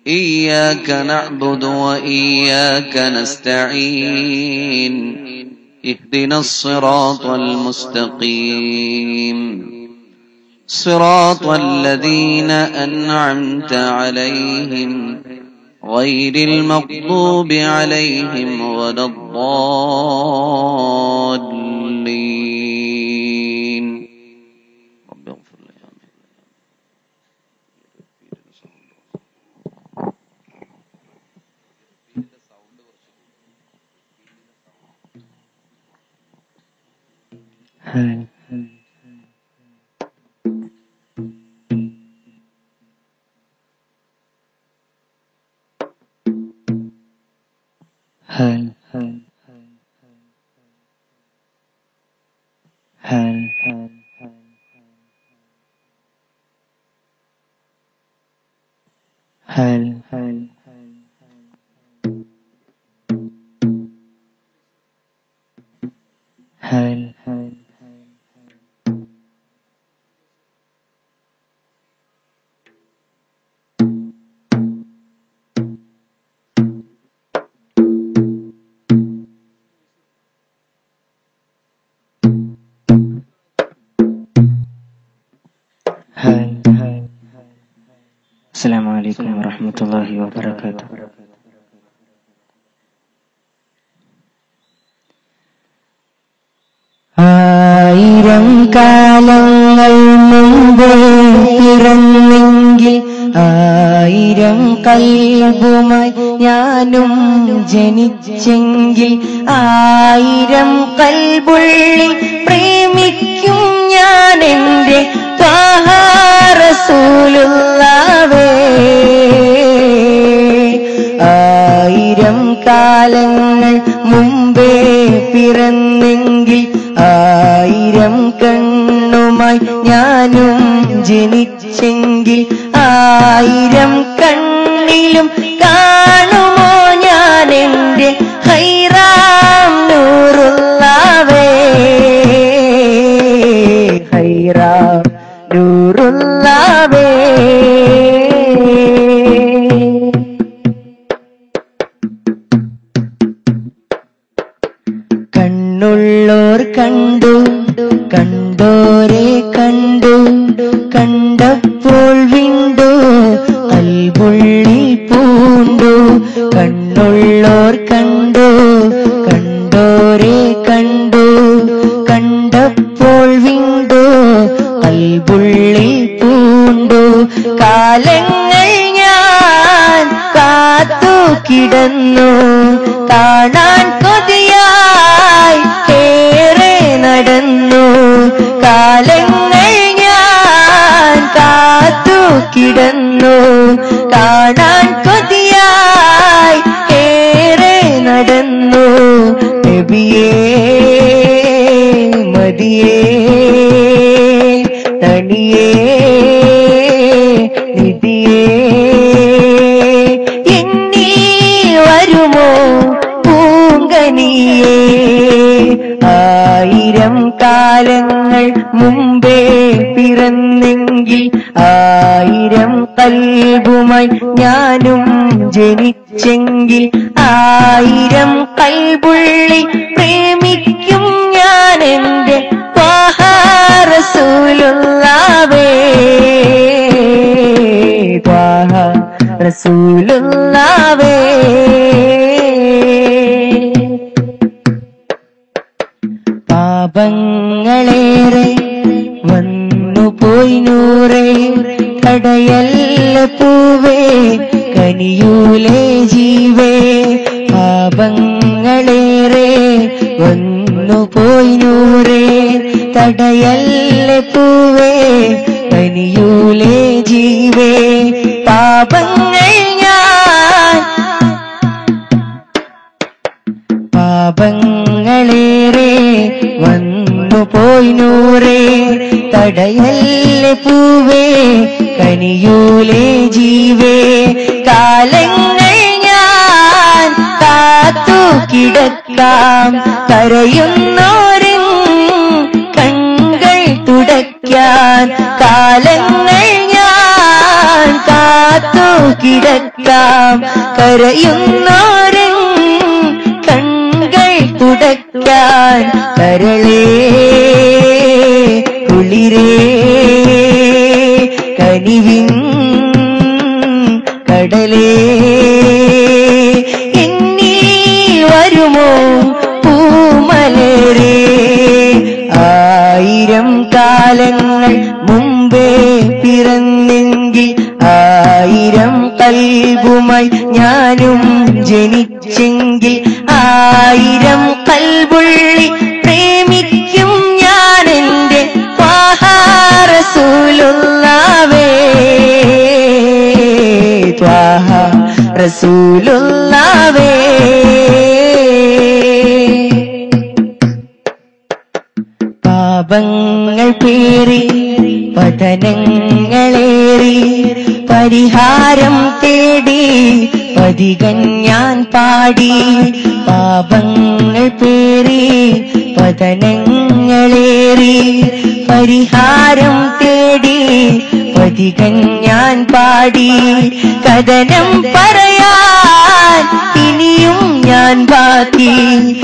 إياك نعبد وإياك نستعين اهدنا الصراط المستقيم صراط الذين أنعمت عليهم غير المغضوب عليهم ولا الضالين رب اغفر لي آمين ഹാൻ ഹാൻ ഹാൻ ഹാൻ ഹാൻ ഹാൻ ഹാൻ ഹാൻ ഹാൻ ഹാൻ അസ്സലാമു അലൈക്കും വറഹ്മത്തുള്ളാഹി വബറകാതുഹു ആയിരം കാലങ്ങൾ മുമ്പേ പിറന്നെങ്കിൽ ആയിരം കൽബുമായി ഞാനും ജനിച്ചെങ്കിൽ ആയിരം കൽബുള്ളി പ്രേമിക്കും ഞാൻ എൻ്റെ റസൂലുള്ളാവേ ആയിരം കാലങ്ങൾ മുമ്പേ പിറന്നെങ്കിൽ ആയിരം കണ്ണുമായി ഞാനും ജനിച്ചെങ്കിൽ ആയിരം കണ്ണിലും കാണുമോ ഞാൻ എൻ്റെ ഹൈറാം നൂറുള്ളാവേ ഹൈറാം നൂറുള്ളാവേ കണ്ണുള്ളോർ കണ്ടു കണ്ടോരെ കണ്ടു കണ്ടപ്പോൾ വിണ്ടു കൽബുള്ളിൽ പൂണ്ടു കണ്ണുള്ളോർ കണ്ടു കണ്ടോരെ കണ്ടു കണ്ടപ്പോൾ വിണ്ടു കൽബുള്ളിൽ പൂണ്ടു കാലങ്ങൾ ഞാൻ കാത്തു കിടന്നു കാണാൻ കൊതിയായി ഏറെ നടന്നു കാലങ്ങൾ ഞാൻ കാത്തു കിടന്നു കാണാൻ കൊതിയായി ഏറെ നടന്നു നബിയേ മതിയേ തണിയേ നിധിയേ എന്നീ വരുമോ പൂങ്കനിയേ ആയിരം കാലങ്ങൾ മുമ്പേ പിറന്നെങ്കിൽ ആയിരം കൽബുമായി ഞാനും ജനിച്ചെങ്കിൽ ആയിരം കൽബുള്ളി പ്രേമിക്കും ഞാൻ എൻ്റെ റസൂലുള്ളാവേ ത്വാഹ റസൂലുള്ളാവേ പാപങ്ങളേറെ വന്നു പോയി നൂറേ കടയല്ല പൂവേ കനിയൂലേ ജീവേ പാപങ്ങളേറെ വന്നു പോയി നൂറേ തടയല്ല പൂവേ കനിയൂലേ ജീവേ പാപങ്ങൾ ഞാൻ പാപങ്ങളേറെ വന്നു പോയി നൂറേ തടയല്ല പൂവേ കനിയൂലേ ജീവേ കാലങ്ങൾ ഞാൻ കാത്തു കിടക്കാം കരയുന്നോരും കൺകൾ തുടയ്ക്കാൻ കാലങ്ങൾ ഞാൻ കാത്തു കിടക്കാം കരയുന്നോരൻ കൺകൾ തുടയ്ക്കാൻ കരളേ കുളിരേ കനിവിൻ കടലേ എന്നീ വരുമോ പൂമലരേ ആയിരം കാലങ്ങൾ മുമ്പേ പിറന്നെങ്കിൽ ആയിരം കൽബുമായി ഞാനും ജനിച്ചെങ്കിൽ ആയിരം കൽബുള്ളി പ്രേമിക്കും ഞാൻ എന്റെ റസൂലുള്ളാവേ ത്വാഹ റസൂലുള്ളാവേ പാപങ്ങൾ പേറി പതനങ്ങളേറി പരിഹാരം തേടി പതികൻ ഞാൻ പാടി പാപങ്ങൾ പേറി പതനങ്ങളേറി പരിഹാരം തേടി പതികൻ ഞാൻ പാടി കഥനം പറയാൻ ഇനിയും ഞാൻ ബാക്കി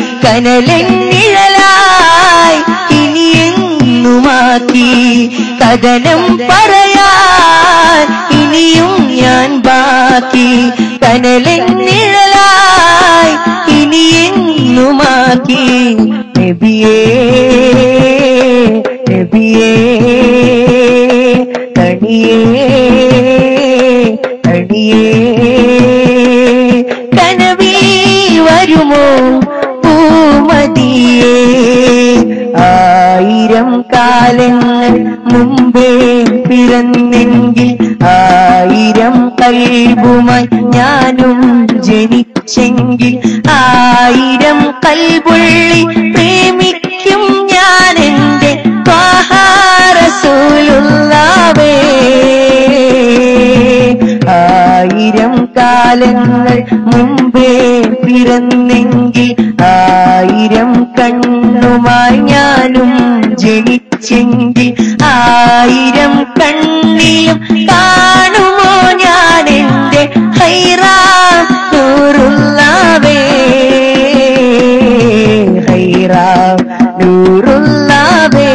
കനലെന്നിഴലായി ഇനിയെങ്ങുമാക്കി കഥനം പറയാൻ ഇനിയും ഞാൻ ബാക്കി കനലെന്നിഴലായി ഇനിയെങ്ങുമാക്കി നബിയേ നബിയേ തണിയേ തണിയേ കനവി വരുമോ പൂമതിയേ ആയിരം കാലങ്ങൾ മുമ്പേ പിറന്നെങ്കിൽ ആയിരം കൽബുമായി ഞാനും ജനിച്ചെങ്കിൽ ആയിരം കൽബുള്ളി പ്രേമിക്കും ഞാൻ എന്റെ റസൂലുള്ളാവേ ആയിരം കാലങ്ങൾ മുമ്പേ പിറന്നെങ്കിൽ ആയിരം കണ്ണുമായി ഞാനും ജനിച്ചെങ്കിൽ ആയിരം കണ്ണിലും കാണുമോ ഞാൻ എന്റെ ഹൈറാറുള്ളാവേ ഹൈറാ നൂറുള്ളാവേ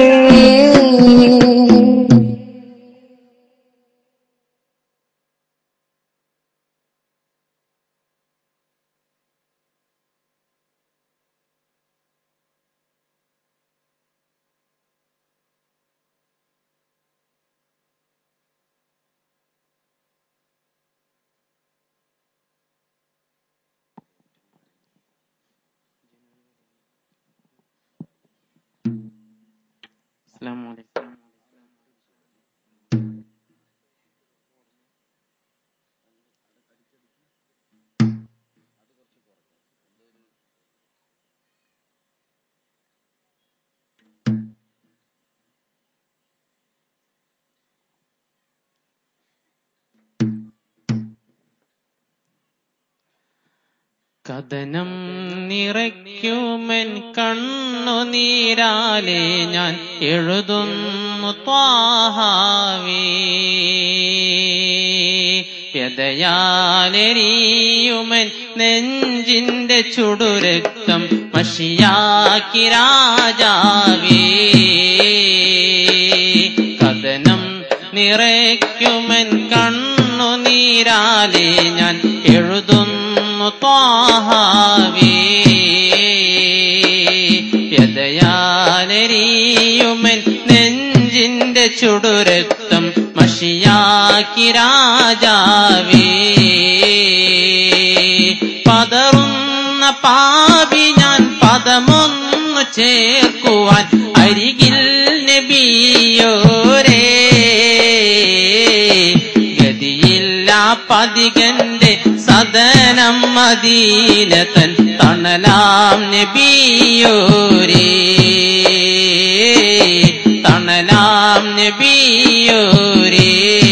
അസ്സലാമു അലൈക്കും കഥനം നിറയ്ക്കുമെൻ കണ്ണുനീരാലെ ഞാൻ എഴുതുന്നു ത്വാഹാവേ വ്യതയാലെരിയുമൻ നെഞ്ചിന്റെ ചുടുരക്തം മഷിയാക്കി രാജാവേ കഥനം നിറയ്ക്കുമൻ കണ്ണുനീരാലെ ഞാൻ എഴുതുന്നു ത്വാഹാവേ വ്യതയാലെരിയുമൻ നെഞ്ചിന്റെ ചുടുരക്തം മഷിയാക്കി രാജാവേ പതറുന്ന പാപി ഞാൻ പദമൊന്നു ചേർക്കുവാൻ അരികിൽ നബിയോരേ ഗതിയില്ല പതികന്റെ സദനം മദീനത്തൻ തണലാം നബിയോരേ തണലാം നബിയോരേ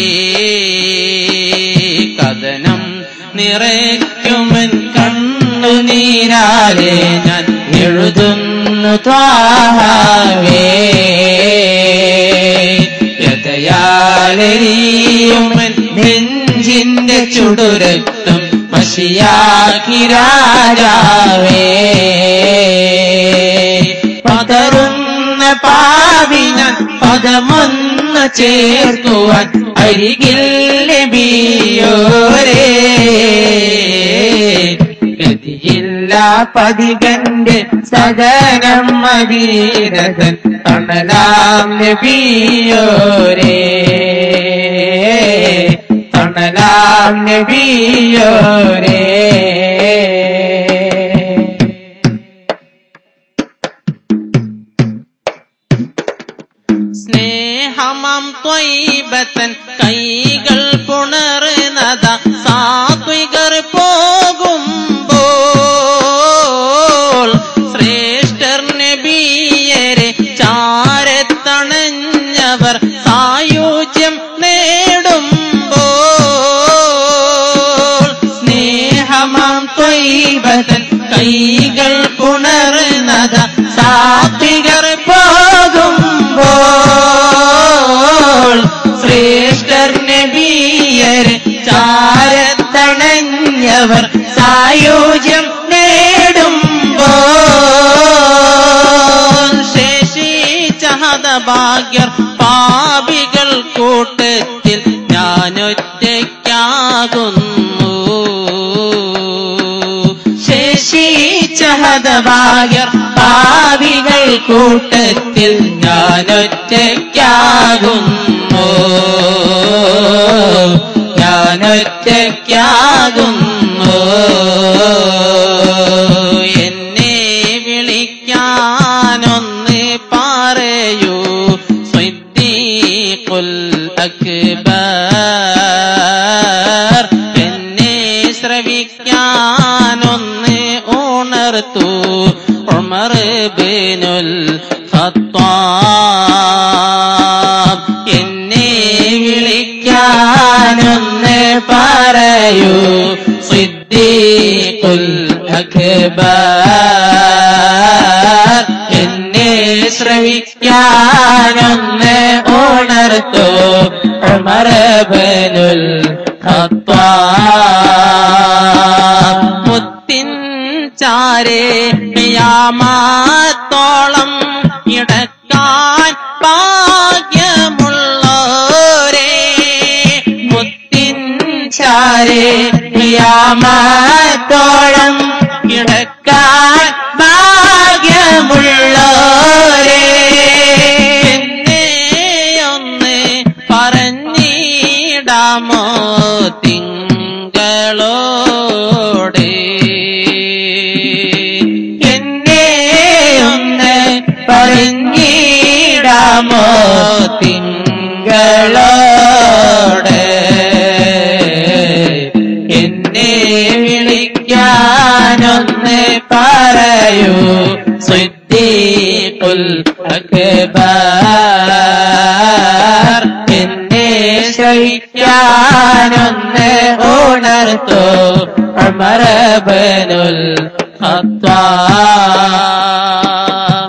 കഥനം നിറയ്ക്കുമൻ കണ്ണുനീരാലെ ഞാൻ എഴുതുന്നു ത്വാഹാവേ യഥയാലെരിയുമൻ നെഞ്ചിന്റെ ചുടുരക്തം മഷിയാക്കി രാജാവേ പതറുന്ന പാവിന പദമൊന്ന് ചേർക്കുവാൻ അരികിൽ നബിയോരേ ഗതിയില്ല പതികന്റെ സദനം മദീരകൻ തണലാം നബിയോരേ തണലാം നബിയോരേ സ്നേഹമം ത്വൈബത്തൻ കൈകൾ പുണർന്നത സാത്വികർ പോകുമ്പോൾ ശ്രേഷ്ഠർ നബിയരെ ചാരത്തണഞ്ഞവർ സായുജ്യം നേടുമ്പോൾ സ്നേഹമം ത്വൈബത്തൻ കൈകൾ പുണർന്നത സാത്വികർ പോകുമ്പോൾ ശ്രേഷ്ഠർ നബിയർ ചാരത്തണഞ്ഞവർ സായുജ്യം നേടുമ്പോൾ ശേഷിച്ച ഹതഭാഗ്യർ പാപികൾ കൂട്ടത്തിൽ ഞാനൊറ്റയ്ക്കാകുന്നു ശേഷിച്ച ഹതഭാഗ്യർ പാവികൾ കൂട്ടത്തിൽ ഞാനൊറ്റയ്ക്കാകുന്നു ഞാനൊറ്റയ്ക്കാകുന്നു എന്നെ വിളിക്കാനൊന്ന് പറയൂ സിദ്ദീഖുൽ അക്ബർ എന്നെ ശ്രവിക്കാനൊന്ന് ഉണർത്തു ഉമർ ബിനുൽ ഖത്താബ് എന്നെ വിളിക്കാനൊന്ന് പറയൂ സിദ്ദീഖുൽ അക്ബർ എന്നെ ശ്രവിക്കാനൊന്ന് ഉണർത്തു ഉമർ ബിനുൽ ഖത്താബ് മുത്തിൻ ചാരേ യാമാത്തോളം ഇടക്കാൻ ഭാഗ്യമുള്ളോരേ മുത്തിൻ ചാരേ യാമാത്തോളം ഇടക്കാൻ ഭാഗ്യമുള്ളോരേ എന്നെ ഒന്ന് പറഞ്ഞിടാമോ തിങ്കളോട് എന്നെ ഒന്ന് പറഞ്ഞിടാമോ തിങ്കളോട് എന്നെ വിളിക്കാനൊന്ന് പറയൂ സിദ്ദീഖുൽ അക്ബർ എന്നെ ശയിക്കാനൊന്ന് ഉണർത്തു ഉമർ ബനുൽ ഖത്താബ്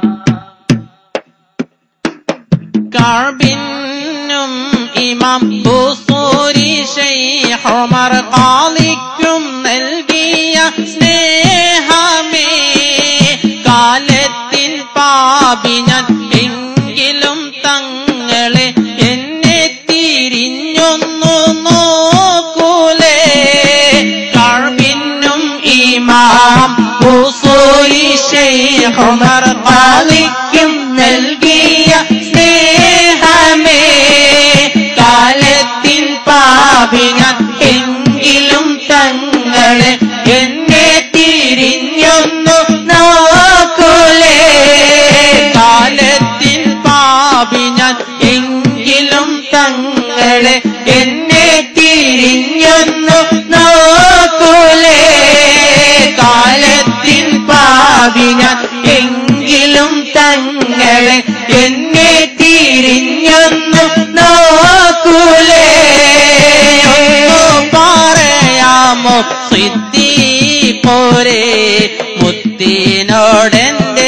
കാർബിനും ഇമാം ബുസൂരി ശൈഹുമർ ഖാലിക്കും നൽകിയ സ്നേഹമേ കാലത്തിൻ പാപി ഞാൻ എങ്കിലും തങ്ങളെ എന്നെ തിരിഞ്ഞൊന്നു നോക്കൂലേ കാർബിനും ഇമാം ബുസൂരി ശൈഹുമർ ഖാലിക്കും നൽകിയ സ്നേഹമേ കാലത്തിൻ പാപിനാൻ എങ്കിലും തങ്ങളെ എന്നെ തിരിഞ്ഞൊന്നു നോക്കൂലേ കാലത്തിൻ പാപിനാൻ എങ്കിലും തങ്ങളെ എന്നെ തിരിഞ്ഞൊന്നു നോക്കൂലേ കാലത്തിൻ പാപിനാൻ എങ്കിലും തങ്ങളെ എന്നെ തിരിഞ്ഞൊന്നു നോക്കൂലേ ഒന്നു പറയാമോ സിദ്ധി പോരെ മുത്തിനോടെന്റെ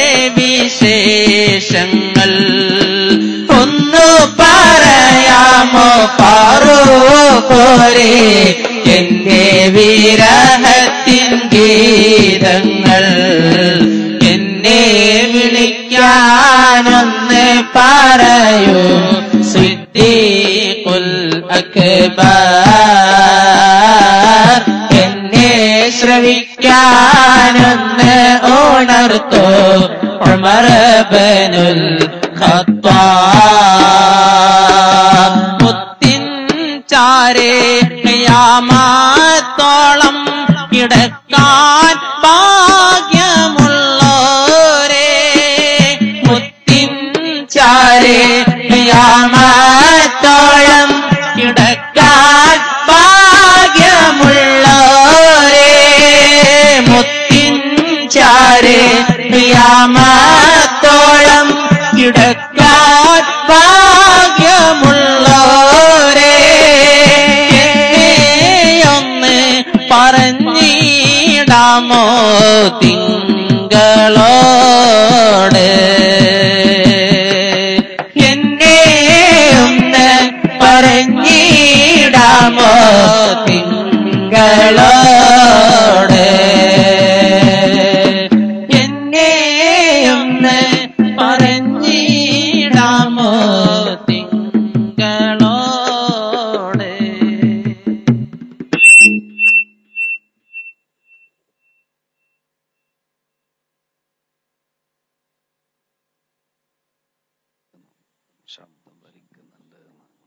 വിശേഷങ്ങൾ ഒന്നു പറയാമോ ഫാറൂഖ് പോരെ എന്റെ വിരഹത്തിൻ ഗീതങ്ങൾ എന്നെ വിളിക്കാനൊന്ന് പറയൂ സിദ്ദീഖുൽ അക്ബർ എന്നെ ശ്രവിക്കാനൊന്ന് ഉണർത്തോ ഉമർ ബനുൽ ഖത്താബ് മുത്തിൻ ചാരേ യാമാത്തോളം കിടക്കാൻ ഭാഗ്യമുള്ളോരേ മുത്തിൻ ചാരേ യാമാത്തോളം കിടക്കാൻ ഭാഗ്യമുള്ളോരേ മുത്തിൻ ചാരേ യാമാത്തോളം കിടക്കാൻ ഭാഗ്യമുള്ളോരേ ഒന്ന് പറഞ്ഞിടാമോ തിങ്കളോട് എന്നെ ഒന്ന് പറഞ്ഞിടാമോ തിങ്കളോട് എന്നെ ഒന്ന് പറഞ്ഞിടാമോ തിങ്കളോട് ശബ്ദം വലിക്കുന്നുണ്ട്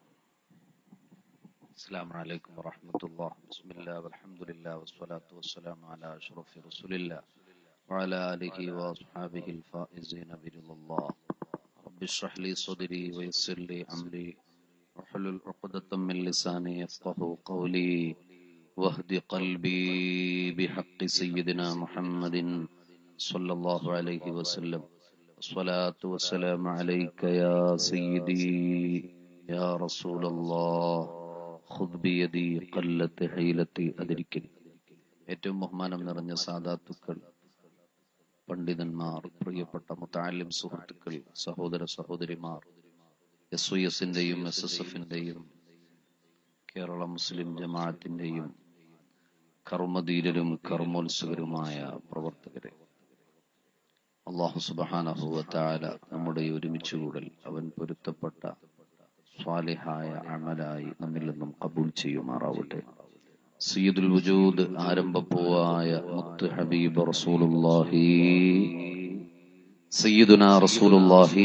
السلام عليكم ورحمة الله بسم الله والحمد لله والصلاة والسلام على أشرف رسول الله وعلى آله وأصحابه الفائزين برضا الله رب اشرح لي صدري ويسر لي أمري واحلل عقدة من لساني يفقه قولي واهد قلبي بحق سيدنا محمد صلى الله عليه وسلم الصلاة والسلام عليك يا سيدي يا رسول الله خذ بيدي قلت حيلتي أدركني ഏറ്റവും ബഹുമാനം നിറഞ്ഞ സാധാത്തുക്കൾ പണ്ഡിതന്മാർ പ്രിയപ്പെട്ട മുത്താലിം സുഹൃത്തുക്കൾ സഹോദര സഹോദരിമാർ എസ് ഒ എസിന്റെയും എസ് എസ് എഫിന്റെയും കേരള മുസ്ലിം ജമാഅത്തിന്റെയും കർമ്മധീരരും കർമ്മോത്സുകരുമായ പ്രവർത്തകരെ അള്ളാഹു സുബാനഹുവത്താല നമ്മുടെ ഈ ഒരുമിച്ച് കൂടൽ അവൻ പൊരുത്തപ്പെട്ട സ്വാലിഹായ അമലായി നമ്മിൽ നിന്നും കബൂൽ ചെയ്യുമാറാവട്ടെ സയ്യിദുൽ വജൂദ് ആരംഭപ്പൂവായ മുത്ത് ഹബീബ് റസൂലുള്ളാഹി സയ്യിദുന റസൂലുള്ളാഹി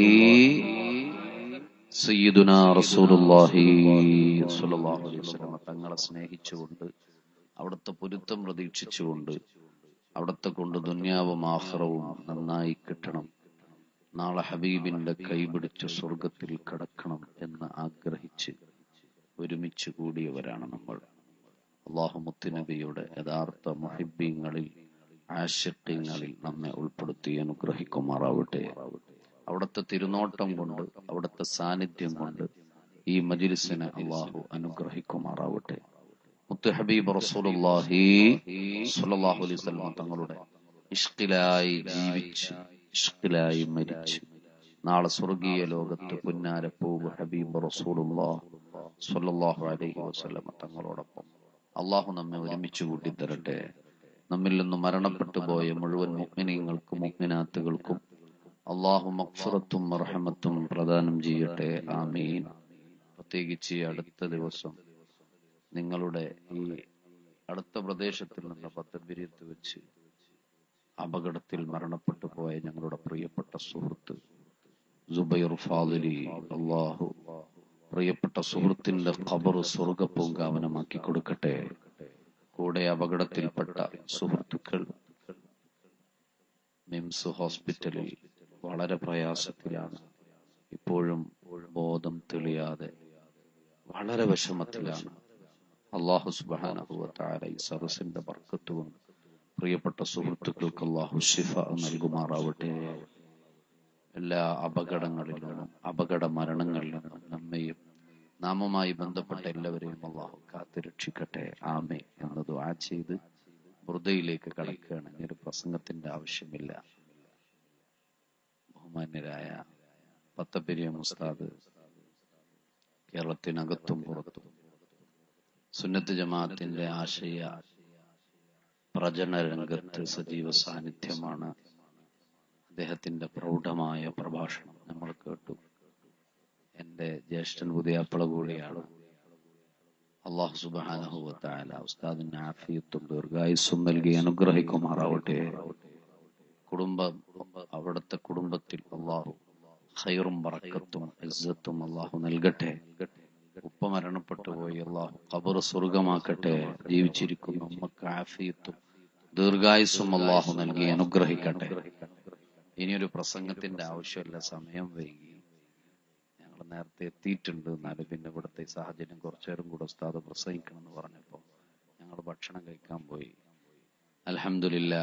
സയ്യിദുന റസൂലുള്ളാഹി സ്വല്ലല്ലാഹു അലൈഹി വസല്ലം തങ്ങളെ സ്നേഹിച്ചുകൊണ്ട് അവിടുത്തെ പൊരുത്തം പ്രതീക്ഷിച്ചുകൊണ്ട് അവിടത്തെ കൊണ്ട് ദുന്യാവും ആഹ്റവും നന്നായി കിട്ടണം നാളെ ഹബീബിന്റെ കൈപിടിച്ച് സ്വർഗത്തിൽ കടക്കണം എന്ന് ആഗ്രഹിച്ച് ഒരുമിച്ച് കൂടിയവരാണ് നമ്മൾ അള്ളാഹു മുത്തുനബിയുടെ യഥാർത്ഥ മുഹിബീങ്ങളിൽ ആശക്യങ്ങളിൽ നമ്മെ ഉൾപ്പെടുത്തി അനുഗ്രഹിക്കുമാറാവട്ടെ അവിടുത്തെ തിരുനോട്ടം കൊണ്ട് അവിടുത്തെ സാന്നിധ്യം കൊണ്ട് ഈ മജിലിസിനെ അള്ളാഹു അനുഗ്രഹിക്കുമാറാവട്ടെ മുത്ത് ഹബീബ് റസൂലുള്ളാഹി സ്വല്ലല്ലാഹു അലൈഹി വസല്ലം തങ്ങളുടെ ഇഷ്കിലായി ജീവിച്ച് ഇഷ്കിലായി മരിച്ച് നാളെ സ്വർഗീയ ലോകത്ത് പുന്നാര പൂവ് ഹബീബ് റസൂലുള്ളാഹ് സ്വല്ലല്ലാഹു അലൈഹി വസല്ലം തങ്ങളോടൊപ്പം അള്ളാഹു നമ്മെ ഒരുമിച്ച് കൂട്ടി തരട്ടെ നമ്മിൽ നിന്ന് മരണപ്പെട്ടു പോയ മുഴുവൻ മുഗ്മിനീങ്ങൾക്കും മുഗ്മിനാത്തുകൾക്കും അള്ളാഹു മക്ഫുറത്തും മർഹമത്തും പ്രദാനം ചെയ്യട്ടെ ആമീൻ പ്രത്യേകിച്ച് ഈ അടുത്ത ദിവസം നിങ്ങളുടെ ഈ അടുത്ത പ്രദേശത്തിൽ നിന്ന് പത്തബിരിയത്ത് വെച്ച് അപകടത്തിൽ മരണപ്പെട്ടു പോയ ഞങ്ങളുടെ പ്രിയപ്പെട്ട സുഹൃത്ത് ജുബൈർ ഫാദിലി അള്ളാഹു പ്രിയപ്പെട്ട സുഹൃത്തിന്റെ ഖബർ സ്വർഗപ്പൂങ്കാവനമാക്കി കൊടുക്കട്ടെ കൂടെ അപകടത്തിൽപ്പെട്ട സുഹൃത്തുക്കൾ മിംസ് ഹോസ്പിറ്റലിൽ വളരെ പ്രയാസത്തിലാണ് ഇപ്പോഴും ബോധം തെളിയാതെ വളരെ വിഷമത്തിലാണ് അള്ളാഹു സുബാനഹുവത്താര ഈ സദസ്സിന്റെ ബർക്കത്തും പ്രിയപ്പെട്ട സുഹൃത്തുക്കൾക്ക് അള്ളാഹു ഷിഫ നൽകുമാറാവട്ടെ എല്ലാ അപകടങ്ങളിൽ നിന്നും അപകട മരണങ്ങളിൽ നിന്നും നമ്മയും നാമുമായി ബന്ധപ്പെട്ട എല്ലാവരെയും അള്ളാഹു കാത്തുരക്ഷിക്കട്ടെ ആമേ എന്ന് ദുആ ചെയ്ത് ഹൃദയിലേക്ക് കടക്കുകയാണ് ഇനി ഒരു പ്രസംഗത്തിന്റെ ആവശ്യമില്ല ബഹുമാന്യരായ പത്തപ്പെരിയ മുസ്താദ് കേരളത്തിനകത്തും പുറത്തും സുന്നത്ത് ജമാഅത്തിന്റെ ആശയ പ്രചരണ രംഗത്ത് സജീവ സാന്നിധ്യമാണ് അദ്ദേഹത്തിന്റെ പ്രൗഢമായ പ്രഭാഷണം നമ്മൾ കേട്ടു എന്റെ ജ്യേഷ്ഠൻ പുതിയാപ്പള കൂടിയാണ് അള്ളാഹു സുബാനഹുവത്തായ ഉസ്താദിന് ആഫിയത്തും ദീർഘായുസ്സും നൽകി അനുഗ്രഹിക്കുമാറാവട്ടെ കുടുംബം അവിടുത്തെ കുടുംബത്തിൽ അള്ളാഹു ഖൈറും ബറക്കത്തും ഇസ്സത്തും അള്ളാഹു നൽകട്ടെ ഉപ്പ മരണപ്പെട്ടു പോയി അള്ളാഹു ഖബർ സ്വർഗമാക്കട്ടെ ജീവിച്ചിരിക്കുന്ന ഉമ്മക്ക് ആഫിയത്തും ദീർഘായുസ്സും അള്ളാഹു നൽകി അനുഗ്രഹിക്കട്ടെ ഇനിയൊരു പ്രസംഗത്തിന്റെ ആവശ്യമില്ല സമയം വൈകി ഞങ്ങൾ നേരത്തെ എത്തിയിട്ടുണ്ട് എന്നാലും പിന്നെ ഇവിടുത്തെ ഈ സാഹചര്യം കുറച്ചു നേരം കൂടെ ഉസ്താദ് പ്രസംഗിക്കണം എന്ന് പറഞ്ഞപ്പോ ഞങ്ങൾ ഭക്ഷണം കഴിക്കാൻ പോയി അലഹമില്ല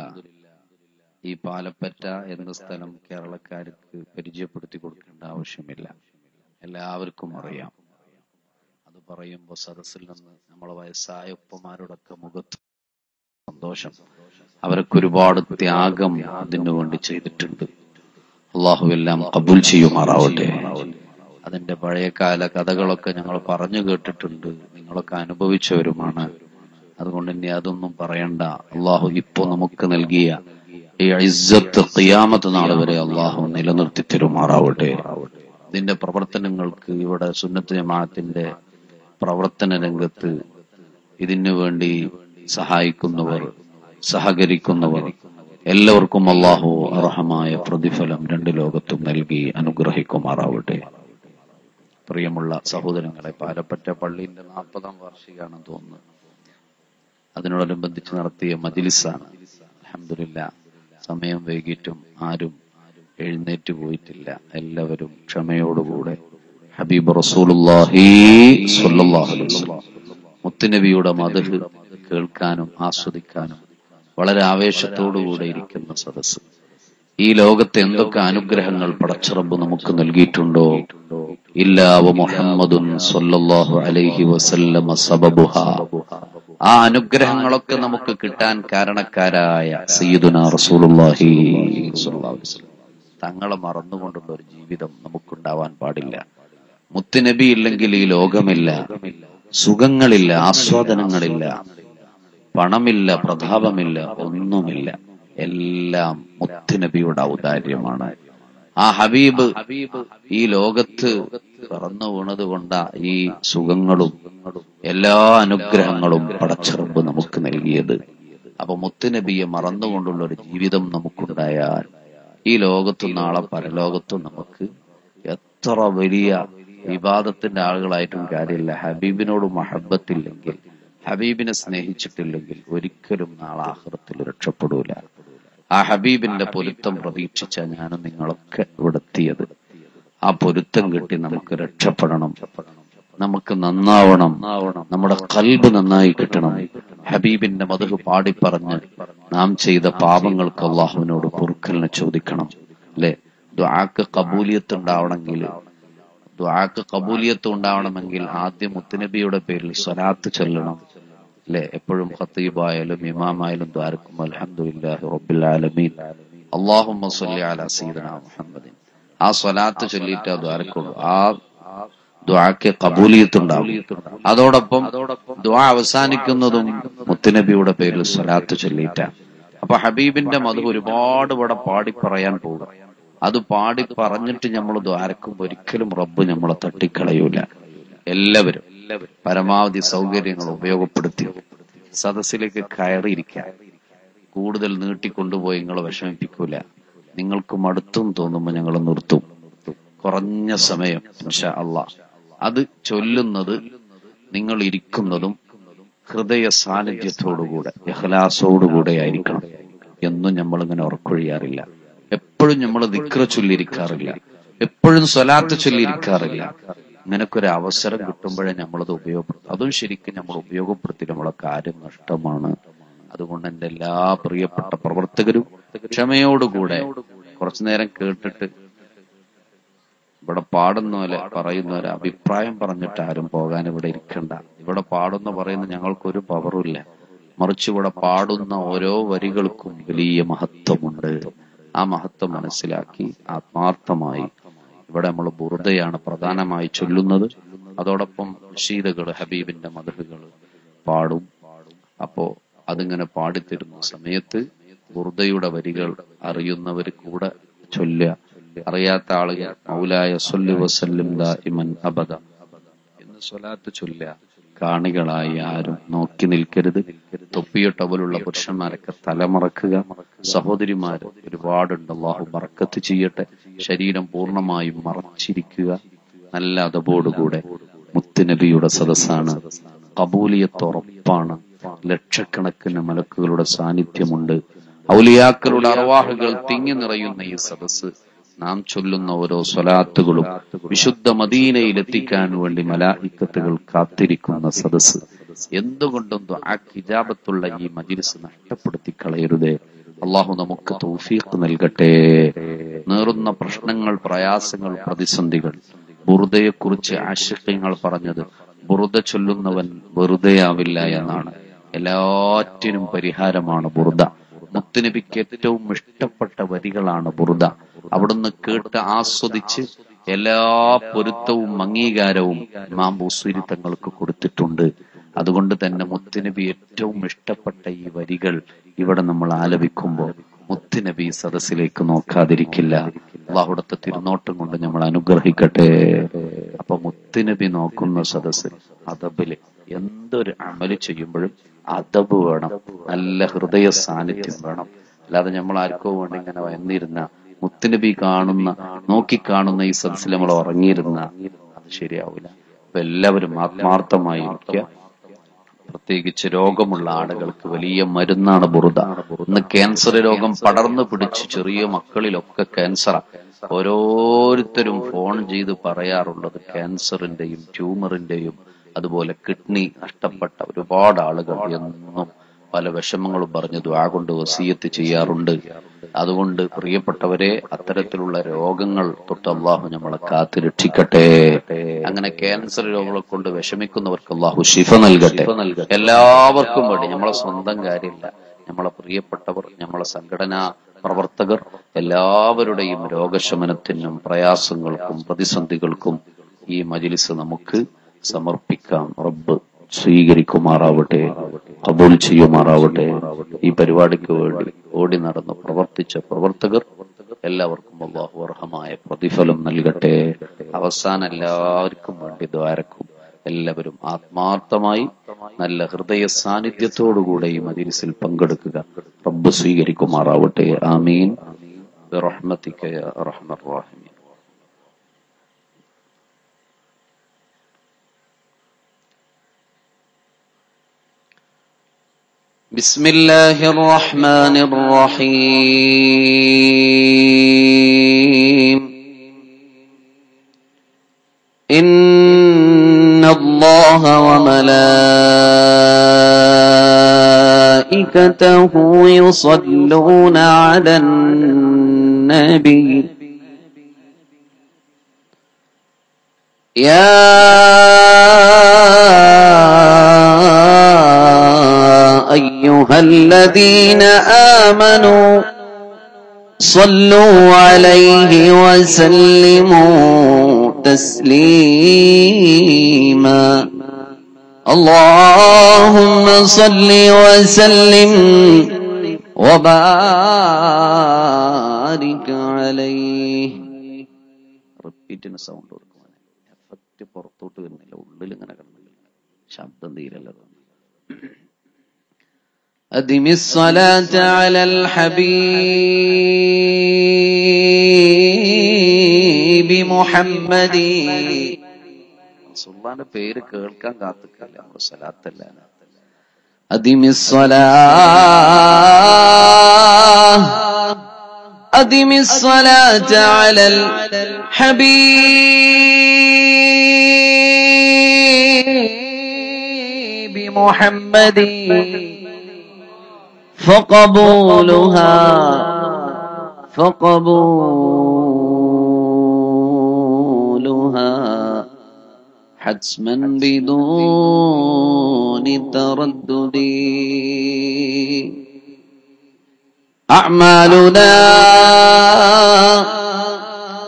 ഈ പാലപ്പറ്റ എന്ന സ്ഥലം കേരളക്കാർക്ക് പരിചയപ്പെടുത്തി കൊടുക്കേണ്ട ആവശ്യമില്ല എല്ലാവർക്കും അറിയാം അത് പറയുമ്പോൾ സദസ്സിൽ നിന്ന് നമ്മളെ വയസ്സായ ഉപ്പമാരോടൊക്കെ മുഖത്ത് സന്തോഷം അവരൊക്കെ ഒരുപാട് ത്യാഗം അതിനു വേണ്ടി ചെയ്തിട്ടുണ്ട് അള്ളാഹു എല്ലാം കബൂൽ ചെയ്യുമാറാവട്ടെ അതിന്റെ പഴയകാല കഥകളൊക്കെ ഞങ്ങൾ പറഞ്ഞു കേട്ടിട്ടുണ്ട് നിങ്ങളൊക്കെ അനുഭവിച്ചവരുമാണ് അതുകൊണ്ട് ഇനി അതൊന്നും പറയണ്ട അള്ളാഹു ഇപ്പോ നമുക്ക് നൽകിയ ഈ ഇസ്സത്ത് ഖിയാമത്ത് നാൾ വരെ അള്ളാഹു നിലനിർത്തി തരുമാറാവട്ടെ ഇതിന്റെ പ്രവർത്തനങ്ങൾക്ക് ഇവിടെ സുന്നത്ത് ജമാഅത്തിന്റെ പ്രവർത്തന രംഗത്ത് ഇതിനു വേണ്ടി സഹായിക്കുന്നവർ സഹകരിക്കുന്നവർ എല്ലാവർക്കും അള്ളാഹു അർഹമായ പ്രതിഫലം രണ്ട് ലോകത്തും നൽകി അനുഗ്രഹിക്കുമാറാവട്ടെ പ്രിയമുള്ള സഹോദരങ്ങളെ പാലപ്പറ്റ പള്ളിന്റെ നാൽപ്പതാം വാർഷികമാണെന്ന് തോന്നുന്നു അതിനോടനുബന്ധിച്ച് നടത്തിയ മജിലിസാണ് അലഹമില്ല സമയം വൈകിട്ടും ആരും എഴുന്നേറ്റ് പോയിട്ടില്ല എല്ലാവരും ക്ഷമയോടുകൂടെ ഹബീബ് റസൂലുള്ളാഹി സ്വല്ലല്ലാഹു അലൈഹി വസല്ലം മുത്തുനബിയുടെ മധു കേൾക്കാനും ആസ്വദിക്കാനും വളരെ ആവേശത്തോടുകൂടെ ഇരിക്കുന്ന സദസ്സ് ഈ ലോകത്ത് എന്തൊക്കെ അനുഗ്രഹങ്ങൾ പടച്ചറബ് നമുക്ക് നൽകിയിട്ടുണ്ടോ ഇല്ലാവ മുഹമ്മദുൻ സ്വല്ലല്ലാഹു അലൈഹി വസല്ലമ സബബുഹ ആ അനുഗ്രഹങ്ങളൊക്കെ നമുക്ക് കിട്ടാൻ കാരണക്കാരായ സയ്യിദുന റസൂലുള്ളാഹി സ്വല്ലല്ലാഹു അലൈഹി വസല്ലം തങ്ങളെ മറന്നുകൊണ്ടുള്ള ഒരു ജീവിതം നമുക്കുണ്ടാവാൻ പാടില്ല മുത്തുനബി ഇല്ലെങ്കിൽ ഈ ലോകമില്ല സുഖങ്ങളില്ല ആസ്വാദനങ്ങളില്ല പണമില്ല പ്രതാപമില്ല ഒന്നുമില്ല എല്ലാം മുത്തുനബിയുടെ ഔദാര്യമാണ് ആ ഹബീബ് ഈ ലോകത്ത് പിറന്നു വീണത് കൊണ്ട ഈ സുഖങ്ങളും എല്ലാ അനുഗ്രഹങ്ങളും പടച്ചെറുമ്പ് നമുക്ക് നൽകിയത് അപ്പൊ മുത്തുനബിയെ മറന്നുകൊണ്ടുള്ള ഒരു ജീവിതം നമുക്കുണ്ടായാൽ ഈ ലോകത്തും നാളെ പരലോകത്തും നമുക്ക് എത്ര വലിയ വിവാദത്തിന്റെ ആളുകളായിട്ടും കാര്യമില്ല ഹബീബിനോട് മഹബത്തില്ലെങ്കിൽ ഹബീബിനെ സ്നേഹിച്ചിട്ടില്ലെങ്കിൽ ഒരിക്കലും നാളെ ആഹ്റത്തിൽ രക്ഷപ്പെടൂല ആ ഹബീബിന്റെ പൊരുത്തം പ്രതീക്ഷിച്ച ഞാനും നിങ്ങളൊക്കെ ഇവിടെ എത്തിയത് ആ പൊരുത്തം കിട്ടി നമുക്ക് രക്ഷപ്പെടണം നമുക്ക് നന്നാവണം നമ്മുടെ കൽബ് നന്നായി കിട്ടണം ഹബീബിന്റെ മധു പാടി പറഞ്ഞ് നാം ചെയ്ത പാപങ്ങൾക്ക് അള്ളാഹുവിനോട് പൊറുക്കലിനെ ചോദിക്കണം അല്ലെ ദ്വാക്ക് കബൂലിയത്ത് ഉണ്ടാവണമെങ്കിൽ ദ്വാക്ക് കബൂലിയത്ത് ഉണ്ടാവണമെങ്കിൽ ആദ്യം മുത്തുനബിയുടെ പേരിൽ സ്വലാത്ത് ചൊല്ലണം അല്ലെ എപ്പോഴും ഖത്തീബായാലും ഇമാമായാലും ദ്വാരക്കും അൽഹംദുലില്ലാഹി റബ്ബിൽ ആലമീൻ അല്ലാഹുമ്മ സ്വല്ലി അലാ സയ്യിദന മുഹമ്മദിൻ ആ സ്വലാത്ത് ചൊല്ലിയിട്ട് ആ ദ്വാരക്കുള്ളൂ ആ ദ്വാക്ക് കബൂലിയത്ത് ഉണ്ടാവും അതോടൊപ്പം ദ്വാ അവസാനിക്കുന്നതും മുത്തുനബിയുടെ പേരിൽ സ്വലാത്ത് ചൊല്ലിയിട്ട അപ്പൊ ഹബീബിന്റെ മധു ഒരുപാട് ഇവിടെ പാടി പറയാൻ പോകും അത് പാടി പറഞ്ഞിട്ട് നമ്മൾ ദ്വാരക്കുമ്പോ ഒരിക്കലും റബ്ബ് നമ്മളെ തട്ടിക്കളയൂല എല്ലാവരും പരമാവധി സൗകര്യങ്ങൾ ഉപയോഗപ്പെടുത്തി സദസ്സിലേക്ക് കയറിയിരിക്കാൻ കൂടുതൽ നീട്ടിക്കൊണ്ടുപോയി നിങ്ങളെ വിഷമിപ്പിക്കൂല നിങ്ങൾക്ക് മടുത്തും തോന്നുമ്പോൾ ഞങ്ങൾ നിർത്തും കുറഞ്ഞ സമയം ഇൻഷാ അള്ളാ അത് ചൊല്ലുന്നത് നിങ്ങൾ ഇരിക്കുന്നതും ഹൃദയ സാന്നിധ്യത്തോടുകൂടെ ഇഹ്ലാസോടുകൂടെ ആയിരിക്കണം എന്നും നമ്മളിങ്ങനെ ഉറക്കൊഴിയാറില്ല എപ്പോഴും നമ്മൾ ദിക്ര ചൊല്ലിയിരിക്കാറില്ല എപ്പോഴും സ്വലാത്ത് ചൊല്ലിയിരിക്കാറില്ല ഇങ്ങനൊക്കെ ഒരു അവസരം കിട്ടുമ്പോഴേ നമ്മളത് ഉപയോഗപ്പെടുത്തും അതും ശരിക്കും നമ്മൾ ഉപയോഗപ്പെടുത്തി നമ്മളെ കാര്യം നഷ്ടമാണ് അതുകൊണ്ട് എന്റെ എല്ലാ പ്രിയപ്പെട്ട പ്രവർത്തകരും ക്ഷമയോടുകൂടെ കുറച്ചു നേരം കേട്ടിട്ട് ഇവിടെ പാടുന്ന പോലെ പറയുന്ന പോലെ അഭിപ്രായം പറഞ്ഞിട്ട് ആരും പോകാൻ ഇവിടെ ഇരിക്കണ്ട ഇവിടെ പാടുന്ന പറയുന്ന ഞങ്ങൾക്കൊരു പവറുമില്ല മറിച്ച് ഇവിടെ പാടുന്ന ഓരോ വരികൾക്കും വലിയ മഹത്വമുണ്ട് ആ മഹത്വം മനസ്സിലാക്കി ആത്മാർത്ഥമായി ഇവിടെ നമ്മൾ ബുറുദയാണ് പ്രധാനമായി ചൊല്ലുന്നത് അതോടൊപ്പം ഷീദകൾ ഹബീബിന്റെ മധുകൾ പാടും അപ്പോ അതിങ്ങനെ പാടിത്തരുന്ന സമയത്ത് ബുർദയുടെ വരികൾ അറിയുന്നവർ കൂടെ ചൊല്ലുക അറിയാത്ത ആളുകൾ മൗലായ സൊല്ലു വസല്ലും ദാഇമൻ അബദ എന്ന് സ്വലാത്ത് ചൊല്ലുക കാണികളായി ആരും നോക്കി നിൽക്കരുത് തൊപ്പിയൊട്ടവലുള്ള പുരുഷന്മാരൊക്കെ തലമറക്കുക സഹോദരിമാര് ഒരുപാടുണ്ട് അള്ളാഹു ബർക്കത്ത് ചെയ്യട്ടെ ശരീരം പൂർണ്ണമായും മറച്ചിരിക്കുക നല്ല അതബോടുകൂടെ മുത്തുനബിയുടെ സദസ്സാണ് കബൂലിയത്ത് ഉറപ്പാണ് ലക്ഷക്കണക്കിന് മലക്കുകളുടെ സാന്നിധ്യമുണ്ട് ഔലിയാക്കളുടെ അറവാഹുകൾ തിങ്ങി നിറയുന്ന ഈ സദസ്സ് നാം ചൊല്ലുന്ന ഓരോ സ്വലാത്തുകളും വിശുദ്ധ മദീനയിൽ എത്തിക്കാൻ വേണ്ടി മലാഹിക്കത്തുകൾ കാത്തിരിക്കുന്ന സദസ്സ് എന്തുകൊണ്ടും ആ കിജാബത്തുള്ള ഈ മജിലിസ് നഷ്ടപ്പെടുത്തി കളയരുതേ അള്ളാഹു നമുക്ക് തൗഫീഖ് നൽകട്ടെ നേറുന്ന പ്രശ്നങ്ങൾ പ്രയാസങ്ങൾ പ്രതിസന്ധികൾ ബുറുദയെക്കുറിച്ച് ആശക്യങ്ങൾ പറഞ്ഞത് ബുറുദ ചൊല്ലുന്നവൻ വെറുതെയാവില്ല എന്നാണ് എല്ലാറ്റിനും പരിഹാരമാണ് ബുറുദ മുത്തുനബിക്ക് ഏറ്റവും ഇഷ്ടപ്പെട്ട വരികളാണ് ബുറുദ അവിടുന്ന് കേട്ട് ആസ്വദിച്ച് എല്ലാ പൊരുത്തവും അംഗീകാരവും ഇമാം ബൂസൂരി തങ്ങൾക്ക് കൊടുത്തിട്ടുണ്ട് അതുകൊണ്ട് തന്നെ മുത്തുനബി ഏറ്റവും ഇഷ്ടപ്പെട്ട ഈ വരികൾ ഇവിടെ നമ്മൾ ആലപിക്കുമ്പോൾ മുത്തുനബി സദസ്സിലേക്ക് നോക്കാതിരിക്കില്ല അള്ളാഹുടത്തെ തിരുനോട്ടം കൊണ്ട് നമ്മൾ അനുഗ്രഹിക്കട്ടെ അപ്പൊ മുത്തുനബി നോക്കുന്ന സദസ്സിൽ അതബില് എന്തൊരു അമല് ചെയ്യുമ്പോഴും അതബ് വേണം നല്ല ഹൃദയ സാന്നിധ്യം വേണം അല്ലാതെ നമ്മൾ ആർക്കോ വേണ്ടി ഇങ്ങനെ വന്നിരുന്ന മുത്തുനബി കാണുന്ന നോക്കിക്കാണുന്ന ഈ സദസ്സിൽ നമ്മൾ ഉറങ്ങിയിരുന്ന അത് ശരിയാവില്ല അപ്പൊ എല്ലാവരും ആത്മാർത്ഥമായി ഇരിക്കുക പ്രത്യേകിച്ച് രോഗമുള്ള ആളുകൾക്ക് വലിയ മരുന്നാണ് ബുറുദ ഇന്ന് ക്യാൻസർ രോഗം പടർന്നു പിടിച്ച് ചെറിയ മക്കളിലൊക്കെ ക്യാൻസറാ ഓരോരുത്തരും ഫോൺ ചെയ്ത് പറയാറുള്ളത് ക്യാൻസറിന്റെയും ട്യൂമറിന്റെയും അതുപോലെ കിഡ്നി നഷ്ടപ്പെട്ട ഒരുപാട് ആളുകൾ എന്നും പല വിഷമങ്ങളും പറഞ്ഞ് ദ്വാ കൊണ്ട് വസീയത്ത് ചെയ്യാറുണ്ട് അതുകൊണ്ട് പ്രിയപ്പെട്ടവരെ അത്തരത്തിലുള്ള രോഗങ്ങൾ തൊട്ട് അള്ളാഹു നമ്മളെ കാത്തു രക്ഷിക്കട്ടെ അങ്ങനെ ക്യാൻസർ രോഗങ്ങളെ കൊണ്ട് വിഷമിക്കുന്നവർക്ക് അള്ളാഹു ശിഫ നൽകട്ടെ എല്ലാവർക്കും വേണ്ടി നമ്മളെ സ്വന്തം കാര്യമില്ല നമ്മളെ പ്രിയപ്പെട്ടവർ നമ്മളെ സംഘടനാ പ്രവർത്തകർ എല്ലാവരുടെയും രോഗശമനത്തിനും പ്രയാസങ്ങൾക്കും പ്രതിസന്ധികൾക്കും ഈ മജിലിസ് നമുക്ക് സമർപ്പിക്കാം റബ്ബ് സ്വീകരിക്കുമാറാവട്ടെ കബൂൽ ചെയ്യുമാറാവട്ടെ ഈ പരിപാടിക്ക് വേണ്ടി ഓടി നടന്ന് പ്രവർത്തിച്ച പ്രവർത്തകർ എല്ലാവർക്കും അള്ളാഹു അർഹമായ പ്രതിഫലം നൽകട്ടെ അവസാനം എല്ലാവർക്കും വേണ്ടി ദ്വാരക്കും എല്ലാവരും ആത്മാർത്ഥമായി നല്ല ഹൃദയ സാന്നിധ്യത്തോടുകൂടെ ഈ മജിലിസിൽ പങ്കെടുക്കുക റബ്ബ് സ്വീകരിക്കുമാറാവട്ടെ ആമീൻ برحمتك يا أرحم الراحمين بسم الله الرحمن الرحيم إن الله وملائكته يصلون على النبي يا أيها الذين آمنوا صلوا عليه وسلموا تسليما اللهم صل وسلم وبارك عليه റിപ്പീറ്റിന് സൗണ്ട് കൊടുക്കുവാൻ എഫക്റ്റ് പുറത്തോട്ട് വരുന്നില്ല ഉള്ളിൽ ഇങ്ങനെ കിടന്നില്ല ശബ്ദം തീരല്ല أدم الصلاة على الحبيب محمد സുൽത്താന്റെ പേര് കേൾക്കാൻ കാത്തിക്കല്ല നമ്മുടെ സ്ഥലത്തല്ല أدم الصلاة أدم الصلاة على الحبيب محمد فقبولها فقبولها حتما بدون تردد أعمالنا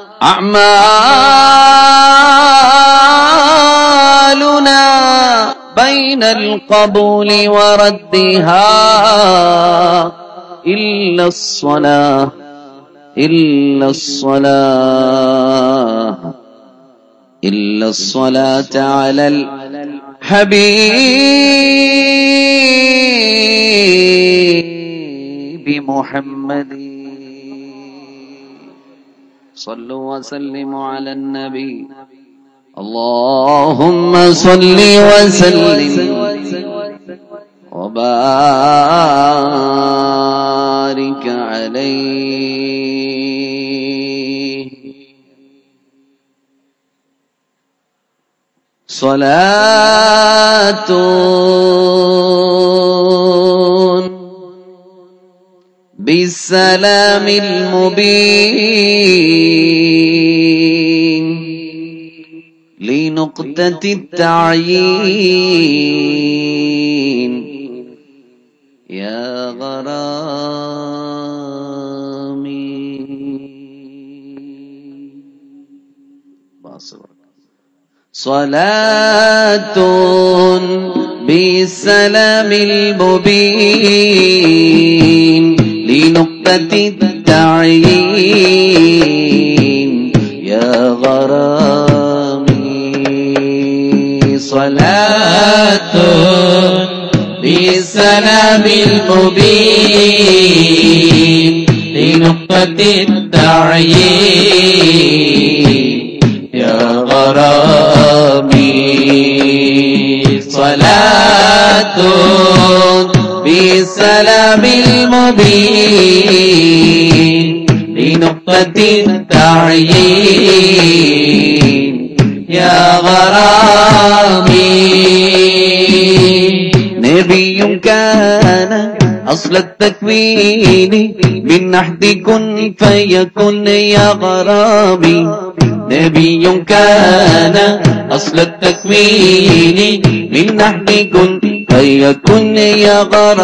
أعمالنا بين القبول وردها إلا الصلاة إلا الصلاة إلا الصلاة على الحبيب محمد صلوا وسلموا على النبي اللهم صل وسلم وبارك عليه صلاة بالسلام المبين لنقطة التعيين يا غرامي باصبر صلاة بالسلام المبين لنقطة التعيين يا غرامي صلاة بالسلام المبين لنقطة التعيين يا غرامي صلاة بسلام المبين لنقطة التعيين يا غرامي نبي كان أصل التكوين من نحد كن فيكن يا غرامي نبي كان أصل التكوين من نحد كن فيكن يا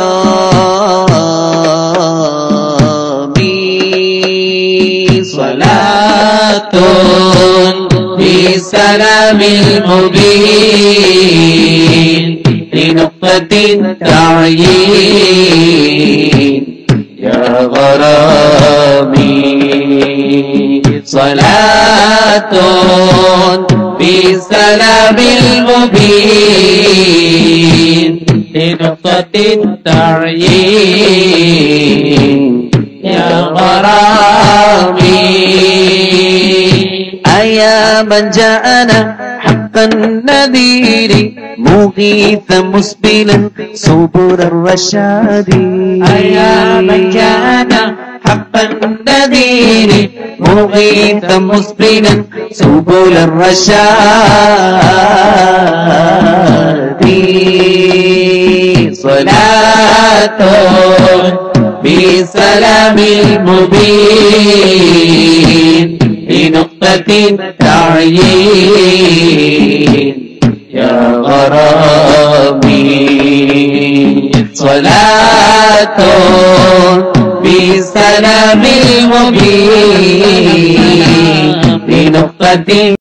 غرامي صلاة بسلام المبين لنقطة التعيين يا غرامي صلاة بسلام المبين لنقطة التعيين يا غرامي أيا من جاءنا حق النذير مغيث مسبلا سبل الرشاد أيا من كان حق النذير مغيث مسبلا سبل الرشاد صلاة بسلام المبين لنقطة التعيين يا غرامي صلاة بسلام المبين لنقطة